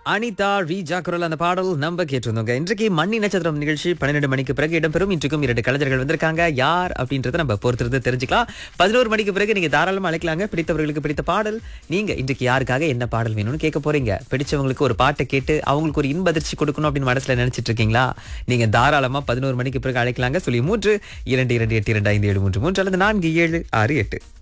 அனிதா ரீஜா குரல் அந்த பாடல் நம்ம கேட்டிருந்தோங்க இன்றைக்கு மண்ணி நட்சத்திரம் நிகழ்ச்சி பன்னிரெண்டு மணிக்கு பிறகு இடம்பெறும் இன்றைக்கும் இரண்டு கலைஞர்கள் வந்திருக்காங்க யார் அப்படின்றத நம்ம பொறுத்திருந்து தெரிஞ்சுக்கலாம் பதினோரு மணிக்கு பிறகு நீங்க தாராளமா அழைக்கலாங்க பிடித்தவர்களுக்கு பிடித்த பாடல் நீங்க இன்றைக்கு யாருக்காக என்ன பாடல் வேணும்னு கேட்க போறீங்க பிடிச்சவங்களுக்கு ஒரு பாட்டை கேட்டு அவங்களுக்கு ஒரு இன்ப அதிர்ச்சி கொடுக்கணும் அப்படின்னு மனசுல நினைச்சிட்டு இருக்கீங்களா நீங்க தாராளமா பதினோரு மணிக்கு பிறகு அழைக்கலாங்க சொல்லி மூன்று இரண்டு இரண்டு எட்டு இரண்டு ஐந்து ஏழு மூன்று மூன்று அல்லது நான்கு ஏழு ஆறு எட்டு